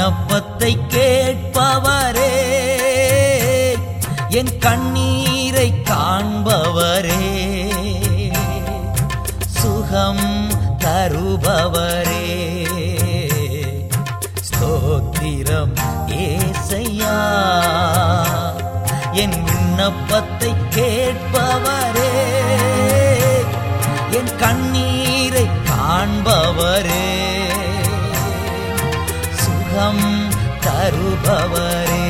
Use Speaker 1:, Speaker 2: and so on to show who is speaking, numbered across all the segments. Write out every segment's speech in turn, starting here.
Speaker 1: விண்ணப்பத்தை கேட்பவரே என் கண்ணீரை காண்பவரே சுகம் தருபவரே ஸ்தோத்திரம் ஏசையா என் விண்ணப்பத்தை கேட்பவரே என் கண்ணீரை காண்பவரே சுகம் தருபவரே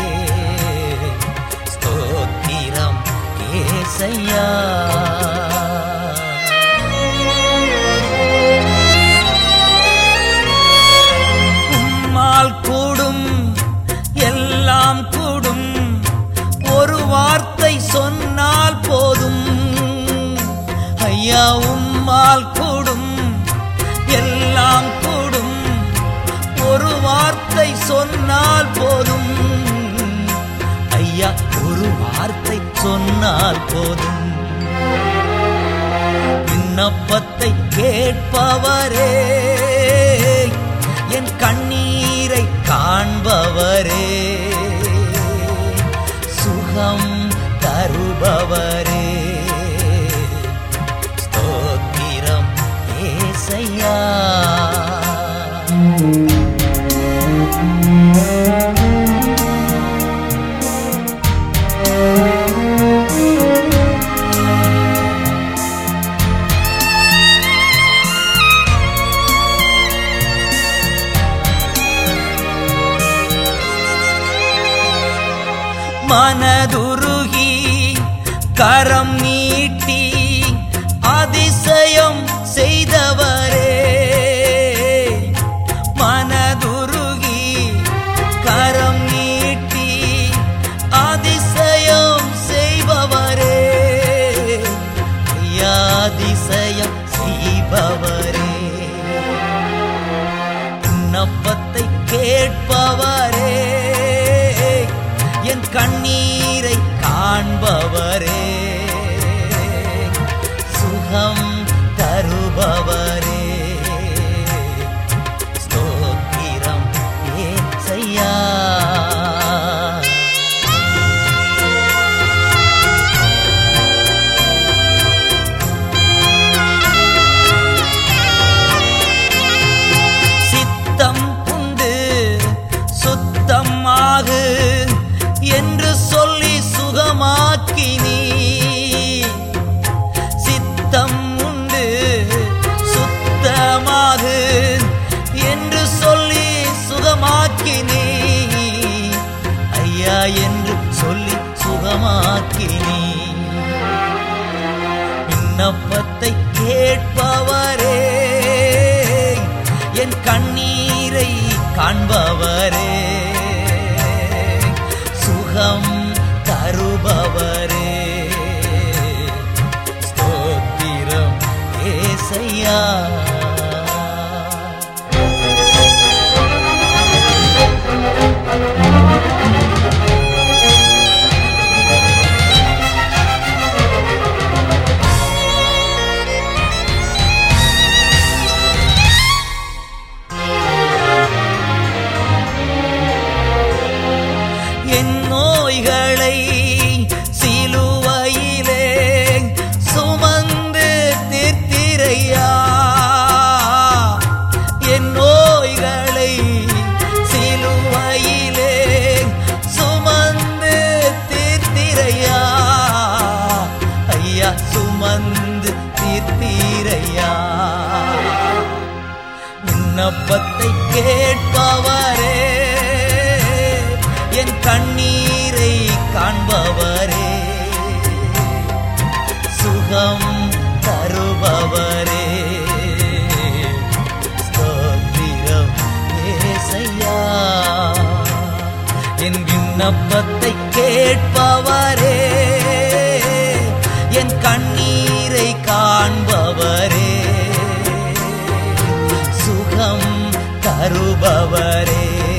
Speaker 1: ஸ்தோத்திரம் ஏசையா உம்மால் கூடும் எல்லாம் கூடும் ஒரு வார்த்தை சொன்னால் போதும் ஐயா உம்மால் கூடும் எல்லாம் கூடும் ஒரு வார்த்தை சொன்னால் போதும் ஐயா ஒரு வார்த்தை சொன்னால் போதும் விண்ணப்பத்தை கேட்பவரே என் கண்ணீரை காண்பவரே சுகம் தருபவரே ஸ்தோத்திரம் ஏசையா மனதுருகி கரம் நீட்டி அதிசயம் செய்தவரே மனதுருகி கரம் நீட்டி அதிசயம் செய்பவரே ஐயா, அதிசயம் செய்பவரே விண்ணப்பத்தை கேட்பவரே என் கண்ணீரை காண்பவரே சுகம் தருபவரே ஸ்தோத்திரம் ஏசையா சித்தம் உண்டு சுத்தமாகு என்று சொல்லி சுகமாக்கினி சித்தம் உண்டு சுத்தமாகு என்று சொல்லி சுகமாக்கினி ஐயா என்று சொல்லி சுகமாக்கினி விண்ணப்பத்தை கேட்பவரே என் கண்ணீரை காண்பவரே சுகம் தருபவரே ஸ்தோத்திரம் ஏசையா என் நோய்களை சிலுவையிலே சுமந்து தீர்த்திரையா என் நோய்களை சிலுவையிலே சுமந்து தீர்த்திரையா ஐயா சுமந்து தீர்த்தீரையா விண்ணப்பத்தை கேட்பவரே என் கண்ணீரை காண்பவரே சுகம் தருபவரே ஸ்தோத்திரம் ஏசையா என் விண்ணப்பத்தை கேட்பவரே என் கண்ணீரை காண்பவரே சுகம் தருபவரே